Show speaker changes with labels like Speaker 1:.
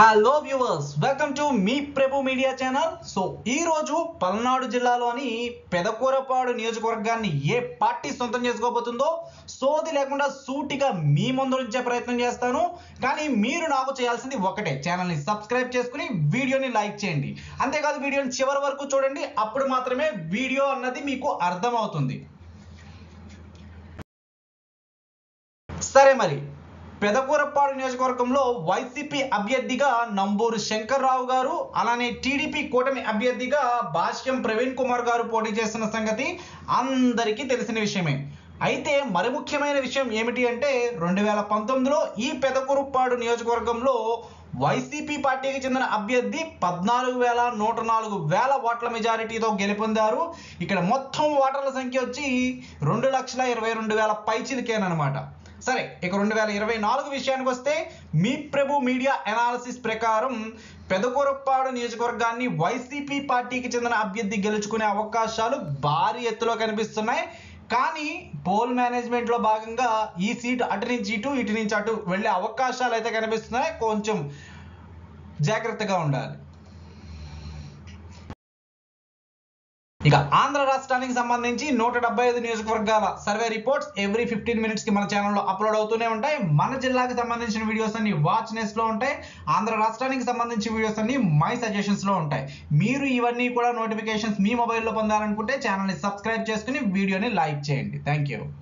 Speaker 1: hello viewers welcome to మీ Prabhu media channel so ఈ రోజు పల్నాడు జిల్లాలోని పెదకూరపాడు నియోజకవర్గాన్ని ఏ పార్టీ సొంతం చేసుకోబోతుందో సోది లేకుండా సూటిగా మీ ముందు ఉంచే ప్రయత్నం చేస్తాను కానీ మీరు నాకు చేయాల్సింది ఒకటే ఛానల్ని సబ్స్క్రైబ్ చేసుకుని వీడియోని లైక్ చేయండి అంతేకాదు వీడియోని చివరి వరకు చూడండి అప్పుడు మాత్రమే వీడియో అన్నది మీకు అర్థమవుతుంది సరే మరి పెదకూరపాడు నియోజకవర్గంలో వైసీపీ అభ్యర్థిగా నంబూరు శంకర్రావు గారు అలానే టీడీపీ కూటమి అభ్యర్థిగా భాష్యం ప్రవీణ్ కుమార్ గారు పోటీ చేస్తున్న సంగతి అందరికీ తెలిసిన విషయమే అయితే మరి ముఖ్యమైన విషయం ఏమిటి అంటే రెండు వేల పంతొమ్మిదిలో ఈ పెదకూరుపాడు నియోజకవర్గంలో వైసీపీ పార్టీకి చెందిన అభ్యర్థి పద్నాలుగు వేల నూట నాలుగు వేల ఓట్ల మెజారిటీతో గెలుపొందారు ఇక్కడ మొత్తం ఓటర్ల సంఖ్య వచ్చి రెండు లక్షల ఇరవై రెండు వేల పైచిలకేనమాట సరే ఇక రెండు వేల ఇరవై నాలుగు విషయానికి వస్తే మీ ప్రభు మీడియా అనాలిసిస్ ప్రకారం పెదకూరపాడు నియోజకవర్గాన్ని వైసీపీ పార్టీకి చెందిన అభ్యర్థి గెలుచుకునే అవకాశాలు భారీ ఎత్తులో కనిపిస్తున్నాయి కానీ పోల్ మేనేజ్మెంట్లో భాగంగా ఈ సీటు అటు నుంచి ఇటు ఇటు నుంచి అటు వెళ్ళే అవకాశాలు అయితే కనిపిస్తున్నాయి కొంచెం జాగ్రత్తగా ఉండాలి ఇక ఆంధ్ర రాష్ట్రానికి సంబంధించి నూట డెబ్బై ఐదు నియోజకవర్గాల survey reports every fifteen minutes కి మన ఛానల్లో అప్లోడ్ అవుతూనే ఉంటాయి మన జిల్లాకి సంబంధించిన వీడియోస్ అన్ని వాచ్ నెస్ లో ఉంటాయి ఆంధ్ర రాష్ట్రానికి సంబంధించిన వీడియోస్ అన్ని మై సజెషన్స్ లో ఉంటాయి మీరు ఇవన్నీ కూడా నోటిఫికేషన్స్ మీ మొబైల్లో పొందాలనుకుంటే ఛానల్ని సబ్స్క్రైబ్ చేసుకుని వీడియోని లైక్ చేయండి థ్యాంక్ యూ